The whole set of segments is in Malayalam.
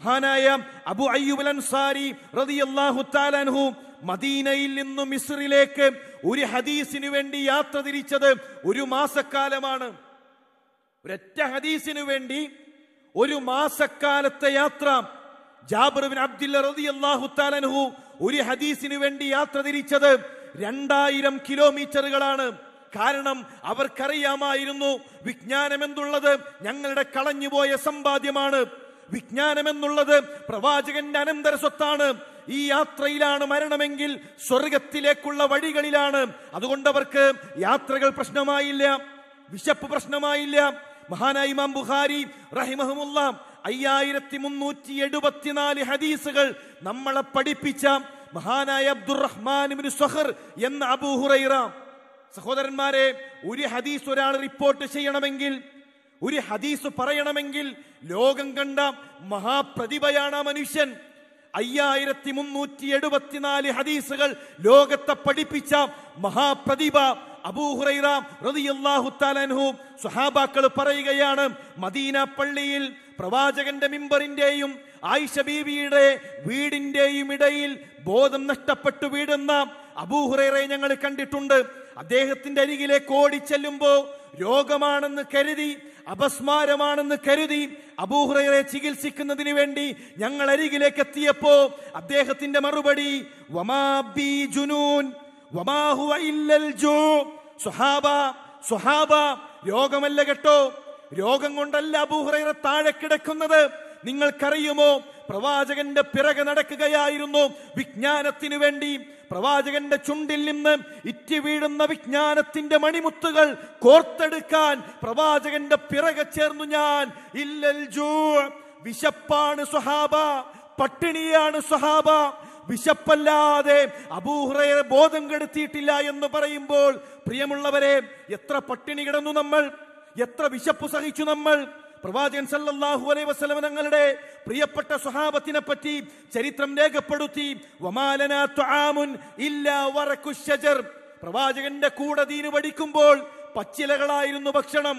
മഹാനായ അബു അയ്യൂബ് അൻസാരി റളിയല്ലാഹു തആല അൻഹു മദീനയിൽ നിന്നും മിസ്രിലേക്ക് ഒരു ഹദീസിനു വേണ്ടി യാത്ര തിരിച്ചത് ഒരു മാസക്കാലമാണ് ഒരൊറ്റ ഹദീസിനു വേണ്ടി ഒരു മാസക്കാലത്തെ യാത്ര ജാബിർ ബിൻ അബ്ദുല്ല റളിയല്ലാഹു തആല അൻഹു ഒരു ഹദീസിനു വേണ്ടി യാത്ര തിരിച്ചത് രണ്ടായിരം കിലോമീറ്ററുകളാണ് കാരണം അവർക്കറിയാമായിരുന്നു വിജ്ഞാനം എന്നുള്ളത് ഞങ്ങളുടെ കളഞ്ഞുപോയ സമ്പാദ്യമാണ് വിജ്ഞാനം എന്നുള്ളത് പ്രവാചകന്റെ അനന്തര സ്വത്താണ് ഈ യാത്രയിലാണ് മരണമെങ്കിൽ സ്വർഗത്തിലേക്കുള്ള വഴികളിലാണ് അതുകൊണ്ട് അവർക്ക് യാത്രകൾ പ്രശ്നമായില്ല വിശപ്പ് പ്രശ്നമായില്ല മഹാനായ ഇമാം ബുഖാരി റഹിമഹമുല്ല അയ്യായിരത്തി മുന്നൂറ്റി എഴുപത്തിനാല് ഹദീസുകൾ നമ്മളെ പഠിപ്പിച്ച മഹാനായ അബ്ദുറഹ്മാൻ ഇബ്നു സഖർ എന്ന അബൂഹുറൈറ സഹോദരന്മാരെ ഒരു ഹദീസ് ഒരാൾ റിപ്പോർട്ട് ചെയ്യണമെങ്കിൽ ഒരു ഹദീസ് പറയണമെങ്കിൽ ലോകം കണ്ട മഹാപ്രതിഭയാണ് ആ മനുഷ്യൻ അയ്യായിരത്തി മുന്നൂറ്റി എഴുപത്തിനാല് ഹദീസുകൾ ലോകത്തെ പഠിപ്പിച്ച മഹാപ്രതിഭ അബൂഹുറൈറ റളിയല്ലാഹു തആലൻഹു സ്വഹാബാക്കൾ പറയുകയാണ് മദീന പള്ളിയിൽ പ്രവാചകന്റെ മിമ്പറിന്റെയും ആയിഷ ബീവിയുടെ വീടിന്റെയും ഇടയിൽ ബോധം നഷ്ടപ്പെട്ടു വീടുന്ന അബൂഹുറൈറയെ ഞങ്ങൾ കണ്ടിട്ടുണ്ട് അദ്ദേഹത്തിന്റെ അരികിലേക്ക് ഓടിച്ചെല്ലുമ്പോ രോഗമാണെന്ന് കരുതി അപസ്മാരമാണെന്ന് കരുതി അബൂഹുറയെ ചികിത്സിക്കുന്നതിന് വേണ്ടി ഞങ്ങൾ അരികിലേക്ക് എത്തിയപ്പോ അദ്ദേഹത്തിന്റെ മറുപടി വമാ ബി ജുനൂൻ വമാ ഹുവ ഇല്ലൽ ജൂ. സുഹാബ സുഹാബ രോഗമല്ല കേട്ടോ രോഗം കൊണ്ടല്ല അബൂഹുറൈറ താഴെ കിടക്കുന്നത് നിങ്ങൾക്കറിയുമോ പ്രവാചകന്റെ പിറകെ നടക്കുകയായിരുന്നു വിജ്ഞാനത്തിനു വേണ്ടി പ്രവാചകന്റെ ചുണ്ടിൽ നിന്ന് ഇറ്റി വീഴുന്ന വിജ്ഞാനത്തിന്റെ മണിമുത്തുകൾ കോർത്തെടുക്കാൻ പ്രവാചകന്റെ പിറകെ ചേർന്നു ഞാൻ ഇല്ലൽ ജൂ വിശപ്പാണ് സ്വഹാബ പട്ടിണിയാണ് സ്വഹാബ വിശപ്പല്ലാതെ അബൂഹുറയെ ബോധം കെടുത്തിയിട്ടില്ല എന്ന് പറയുമ്പോൾ പ്രിയമുള്ളവരെ എത്ര പട്ടിണി കിടന്നു നമ്മൾ എത്ര വിശപ്പ് സഹിച്ചു നമ്മൾ പ്രവാചകൻ സല്ലല്ലാഹു അലൈഹി വസല്ലം തങ്ങളുടെ പ്രിയപ്പെട്ട സ്വഹാബത്തിനെ പറ്റി ചരിത്രം രേഖപ്പെടുത്തി വമാലന തുആമുൻ ഇല്ലാ വറക്കു ശജർ പ്രവാചകന്റെ കൂടെ ദീന് പഠിക്കുമ്പോൾ പച്ചിലകളായിരുന്നു ഭക്ഷണം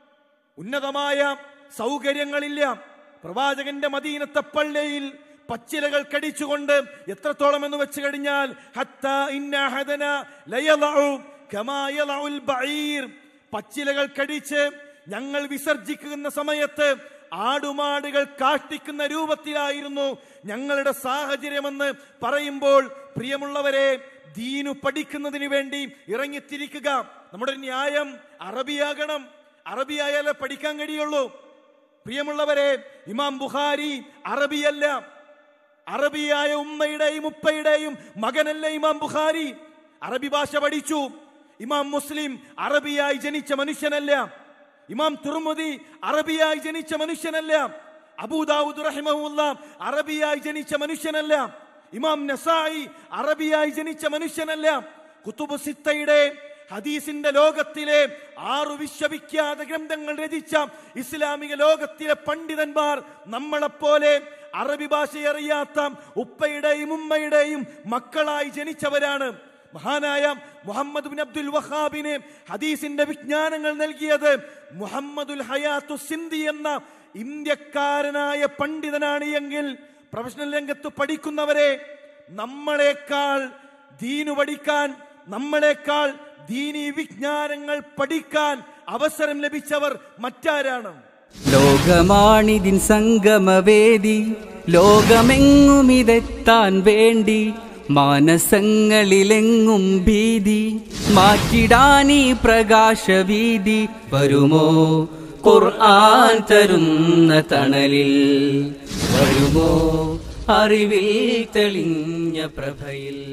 ഉന്നതമായ സൗകര്യങ്ങളില്ല പ്രവാചകന്റെ മദീനത്തെ പള്ളിയിൽ പച്ചിലകൾ കടിച്ചുകൊണ്ട് എത്രത്തോളം എന്ന് വെച്ച് കഴിഞ്ഞാൽ ഹത്താ ഇന്ന അഹദന ലയളഉ കമാ യളഉൽ ബഈർ പച്ചിലകൾ കടിച്ച് ഞങ്ങൾ വിസർജിക്കുന്ന സമയത്ത് ആടുമാടുകൾ കാഷ്ടിക്കുന്ന രൂപത്തിലായിരുന്നു ഞങ്ങളുടെ സാഹചര്യമെന്ന് പറയുമ്പോൾ പ്രിയമുള്ളവരെ ദീനു പഠിക്കുന്നതിന് വേണ്ടി ഇറങ്ങിത്തിരിക്കുക നമ്മുടെ ന്യായം അറബിയാകണം അറബിയായാലേ പഠിക്കാൻ കഴിയുള്ളൂ പ്രിയമുള്ളവരെ ഇമാം ബുഖാരി അറബിയല്ല അറബിയായ ഉമ്മയുടെയും ഉപ്പയുടെയും മകനല്ല ഇമാം ബുഖാരി അറബി ഭാഷ പഠിച്ചു ഇമാം മുസ്ലിം അറബിയായി ജനിച്ച മനുഷ്യനല്ല ഇമാം തുർമുദി അറബിയായി ജനിച്ച മനുഷ്യനല്ല അബൂദാവൂദ് റഹിമഹുല്ല അറബിയായി ജനിച്ച മനുഷ്യനല്ല ഇമാം നസായി അറബിയായി ജനിച്ച മനുഷ്യനല്ല കുത്തുബ് സിത്തയുടെ ഹദീസിന്റെ ലോകത്തിലെ ആറു വിശ്വവിഖ്യാത ഗ്രന്ഥങ്ങൾ രചിച്ച ഇസ്ലാമിക ലോകത്തിലെ പണ്ഡിതന്മാർ നമ്മളെപ്പോലെ അറബി ഭാഷ അറിയാത്ത ഉപ്പയുടെയും ഉമ്മയുടെയും മക്കളായി ജനിച്ചവരാണ് മഹാനായ മുഹമ്മദ് ബിൻ അബ്ദുൽ വഹാബിന് ഹദീസിന്റെ വിജ്ഞാനങ്ങൾ നൽകിയത് മുഹമ്മദുൽ ഹയാത്തു സിന്ധി എന്ന ഇന്ത്യക്കാരനായ പണ്ഡിതനാണ് എങ്കിൽ പ്രൊഫഷണൽ രംഗത്ത് പഠിക്കുന്നവരെ നമ്മളെക്കാൾ ദീനു പഠിക്കാൻ നമ്മളെക്കാൾ ദീനീ വിജ്ഞാനങ്ങൾ പഠിക്കാൻ അവസരം ലഭിച്ചവർ മറ്റാരാണ് ലോകമാണിതിൻ സംഗമവേദി ലോകമെങ്ങുമിതെത്താൻ വേണ്ടി മാനസങ്ങളിലെങ്ങും ഭീതി മാറ്റിടാനീ പ്രകാശവീതി വരുമോ ഖുർആൻ തരുന്ന തണലിൽ വരുമോ അറിവിൽ തെളിഞ്ഞ പ്രഭയിൽ